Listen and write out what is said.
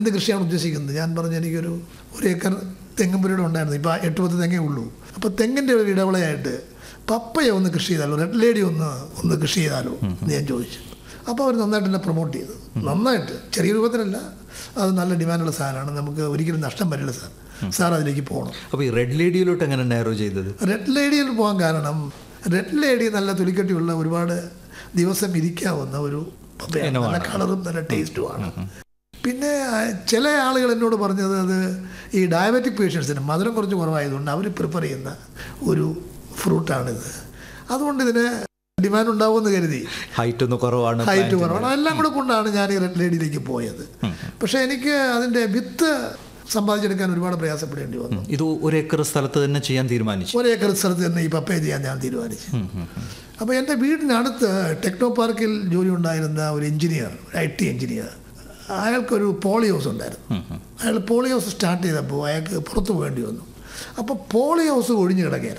എന്ത് കൃഷിയാണ് ഉദ്ദേശിക്കുന്നത് ഞാൻ പറഞ്ഞു എനിക്കൊരു ഒരു ഏക്കർ തെങ്ങും പുരയുടെ ഉണ്ടായിരുന്നു ഇപ്പോൾ എട്ട് പത്ത് തെങ്ങേ ഉള്ളൂ അപ്പോൾ തെങ്ങിൻ്റെ ഒരു ഇടവിളയായിട്ട് പപ്പയ ഒന്ന് കൃഷി ചെയ്താലോ റെഡ് ലേഡി ഒന്ന് ഒന്ന് കൃഷി ചെയ്താലോ എന്ന് ഞാൻ ചോദിച്ചു അപ്പോൾ അവർ നന്നായിട്ട് എന്നെ പ്രൊമോട്ട് ചെയ്തു നന്നായിട്ട് ചെറിയ രൂപത്തിലല്ല അത് നല്ല ഡിമാൻഡുള്ള സാധനമാണ് നമുക്ക് ഒരിക്കലും നഷ്ടം വരില്ല സാർ സാർ അതിലേക്ക് പോകണം അപ്പോൾ ഈ റെഡ് ലേഡിയിലോട്ട് എങ്ങനെ നാരോ ചെയ്തത് റെഡ് ലേഡിയിൽ പോകാൻ കാരണം റെഡ് ലേഡി നല്ല തൊലിക്കട്ടിയുള്ള ഒരുപാട് ദിവസം ഇരിക്കാവുന്ന ഒരു പപ്പയാണ്. നല്ല കളറും നല്ല ടേസ്റ്റുമാണ് പിന്നെ ആ, ചില ആളുകൾ എന്നോട് പറഞ്ഞത് അത് ഈ ഡയബറ്റിക് പേഷ്യൻസിന് മധുരം കുറച്ച് കുറവായതുകൊണ്ട് അവർ പ്രിഫർ ചെയ്യുന്ന ഒരു ഫ്രൂട്ടാണിത് അതുകൊണ്ട് ഇതിന് ഡിമാൻഡ് ഉണ്ടാവുമെന്ന് കരുതി ഹൈറ്റ് ഒന്ന് കുറവാണ് ഹൈറ്റ് കുറവാണ് അതെല്ലാം കൂടെ കൊണ്ടാണ് ഞാൻ ഈ റെഡ് ലേഡിയിലേക്ക് പോയത് പക്ഷേ എനിക്ക് അതിൻ്റെ വിത്ത് സമ്പാദിച്ചെടുക്കാൻ ഒരുപാട് പ്രയാസപ്പെടേണ്ടി വന്നു ഇത് ഒരു ഏക്കർ സ്ഥലത്ത് തന്നെ ചെയ്യാൻ തീരുമാനിച്ചു ഒരു ഏക്കർ സ്ഥലത്ത് തന്നെ ഈ പപ്പയ ചെയ്യാൻ ഞാൻ തീരുമാനിച്ചു അപ്പോൾ എൻ്റെ വീടിനടുത്ത് ടെക്നോ പാർക്കിൽ ജോലി ഉണ്ടായിരുന്ന ഒരു എഞ്ചിനീയർ ഐ ടി എഞ്ചിനീയർ അയാൾക്കൊരു പോളി ഹൗസ് ഉണ്ടായിരുന്നു അയാൾ പോളി ഹൗസ് സ്റ്റാർട്ട് ചെയ്തപ്പോൾ അയാൾക്ക് പുറത്ത് പോകേണ്ടി വന്നു അപ്പോൾ പോളി ഹൗസ് ഒഴിഞ്ഞു കിടക്കുകയായിരുന്നു